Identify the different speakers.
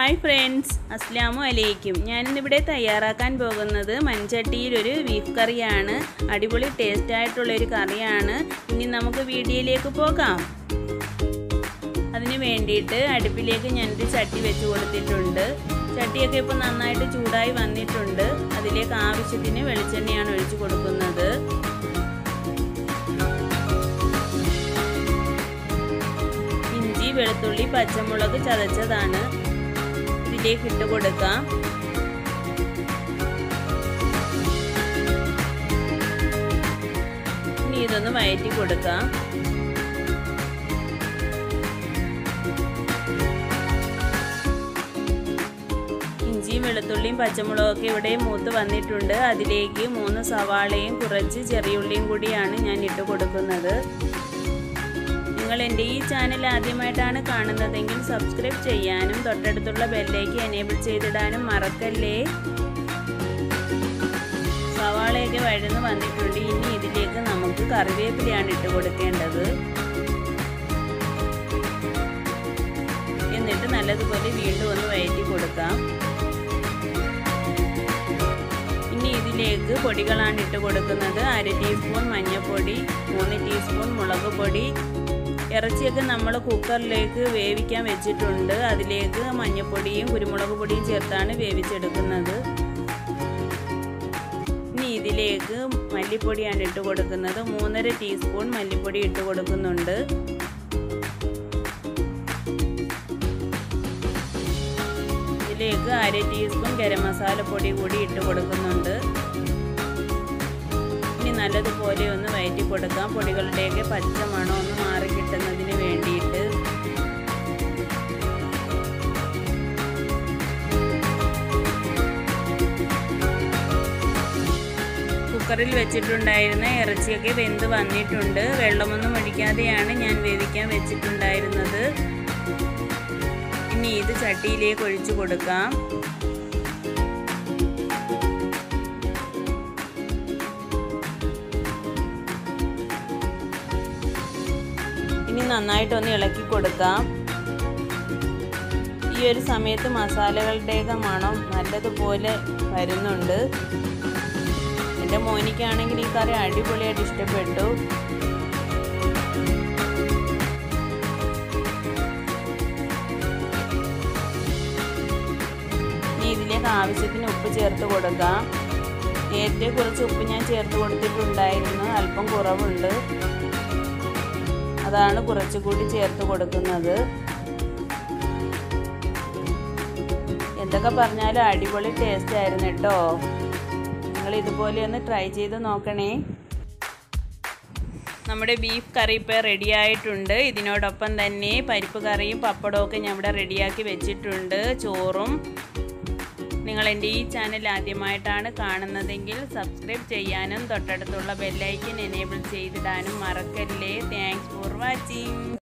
Speaker 1: hi friends അസ്ലാമു അലൈക്കും ഞാനിന്നിവിടെ തയ്യാറാക്കാൻ പോകുന്നത് മൺചട്ടിയിലൊരു ബീഫ് കറിയാണ് അടിപൊളി ടേസ്റ്റ് ആയിട്ടുള്ളൊരു കറിയാണ് ഇനി നമുക്ക് വീഡിയോയിലേക്ക് പോകാം അതിന് വേണ്ടിയിട്ട് അടുപ്പിലേക്ക് ഞാനൊരു ചട്ടി വെച്ച് കൊടുത്തിട്ടുണ്ട് ചട്ടിയൊക്കെ ഇപ്പോൾ നന്നായിട്ട് ചൂടായി വന്നിട്ടുണ്ട് അതിലേക്ക് ആവശ്യത്തിന് വെളിച്ചെണ്ണയാണ് ഒഴിച്ചു കൊടുക്കുന്നത് ഇഞ്ചി വെളുത്തുള്ളി പച്ചമുളക് ചതച്ചതാണ് ഇതിലേക്ക് ഇട്ട് കൊടുക്കാം ഇനി ഇതൊന്ന് വയറ്റി കൊടുക്കാം ഇഞ്ചിയും വെളുത്തുള്ളിയും പച്ചമുളകൊക്കെ ഇവിടെ മൂത്ത് വന്നിട്ടുണ്ട് അതിലേക്ക് മൂന്ന് സവാളയും കുറച്ച് ചെറിയുള്ളിയും കൂടിയാണ് ഞാൻ ഇട്ട് കൊടുക്കുന്നത് നിങ്ങൾ എൻ്റെ ഈ ചാനൽ ആദ്യമായിട്ടാണ് കാണുന്നതെങ്കിൽ സബ്സ്ക്രൈബ് ചെയ്യാനും തൊട്ടടുത്തുള്ള ബെല്ലേക്ക് എനേബിൾ ചെയ്തിടാനും മറക്കല്ലേ സവാളയൊക്കെ വഴന്ന് വന്നിട്ടുണ്ട് ഇനി ഇതിലേക്ക് നമുക്ക് കറിവേപ്പിലയാണ് ഇട്ട് കൊടുക്കേണ്ടത് എന്നിട്ട് നല്ലതുപോലെ വീണ്ടും ഒന്ന് വഴറ്റി കൊടുക്കാം ഇനി ഇതിലേക്ക് പൊടികളാണ് ഇട്ട് കൊടുക്കുന്നത് അര ടീസ്പൂൺ മഞ്ഞൾപ്പൊടി മൂന്ന് ടീസ്പൂൺ മുളക് പൊടി ഇറച്ചിയൊക്കെ നമ്മൾ കുക്കറിലേക്ക് വേവിക്കാൻ വെച്ചിട്ടുണ്ട് അതിലേക്ക് മഞ്ഞൾപ്പൊടിയും കുരുമുളക് പൊടിയും ചേർത്താണ് വേവിച്ചെടുക്കുന്നത് ഇനി ഇതിലേക്ക് മല്ലിപ്പൊടിയാണ് ഇട്ട് കൊടുക്കുന്നത് മൂന്നര ടീസ്പൂൺ മല്ലിപ്പൊടി ഇട്ട് കൊടുക്കുന്നുണ്ട് ഇതിലേക്ക് അര ടീസ്പൂൺ ഗരം മസാല പൊടി കൂടി ഇട്ട് കൊടുക്കുന്നുണ്ട് ഇനി നല്ലതുപോലെ ഒന്ന് വയറ്റി കൊടുക്കാം പൊടികളുടെയൊക്കെ പച്ച മണം ഒന്ന് മാറി കിട്ടുന്നതിന് വേണ്ടിയിട്ട് കുക്കറിൽ വെച്ചിട്ടുണ്ടായിരുന്ന ഇറച്ചിയൊക്കെ വെന്ത് വന്നിട്ടുണ്ട് വെള്ളമൊന്നും ഒഴിക്കാതെയാണ് ഞാൻ വേവിക്കാൻ വെച്ചിട്ടുണ്ടായിരുന്നത് ഇനി ഇത് ചട്ടിയിലേക്ക് ഒഴിച്ചു കൊടുക്കാം ഇനി നന്നായിട്ടൊന്ന് ഇളക്കി കൊടുക്കാം ഈ ഒരു സമയത്ത് മസാലകളുടെയൊക്കെ മണം നല്ലതുപോലെ വരുന്നുണ്ട് എൻ്റെ മോനിക്കാണെങ്കിൽ ഈ കറി അടിപൊളിയായിട്ട് ഇഷ്ടപ്പെട്ടു ഇനി ഇതിലേക്ക് ആവശ്യത്തിന് ഉപ്പ് ചേർത്ത് കൊടുക്കാം നേരത്തെ കുറച്ച് ഉപ്പ് ഞാൻ ചേർത്ത് കൊടുത്തിട്ടുണ്ടായിരുന്നു അല്പം കുറവുണ്ട് അതാണ് കുറച്ചുകൂടി ചേർത്ത് കൊടുക്കുന്നത് എന്തൊക്കെ പറഞ്ഞാലും അടിപൊളി ടേസ്റ്റ് ആയിരുന്നു കേട്ടോ നിങ്ങൾ ഇതുപോലെ ഒന്ന് ട്രൈ ചെയ്ത് നോക്കണേ നമ്മുടെ ബീഫ് കറി ഇപ്പോൾ റെഡി ആയിട്ടുണ്ട് ഇതിനോടൊപ്പം തന്നെ പരിപ്പ് കറിയും പപ്പടവും ഒക്കെ ഞാൻ ഇവിടെ റെഡിയാക്കി വെച്ചിട്ടുണ്ട് ചോറും നിങ്ങൾ എൻ്റെ ഈ ചാനൽ ആദ്യമായിട്ടാണ് കാണുന്നതെങ്കിൽ സബ്സ്ക്രൈബ് ചെയ്യാനും തൊട്ടടുത്തുള്ള ബെല്ലൈക്കൻ എനേബിൾ ചെയ്തിടാനും മറക്കല്ലേ താങ്ക്സ് ഫോർ വാച്ചിങ്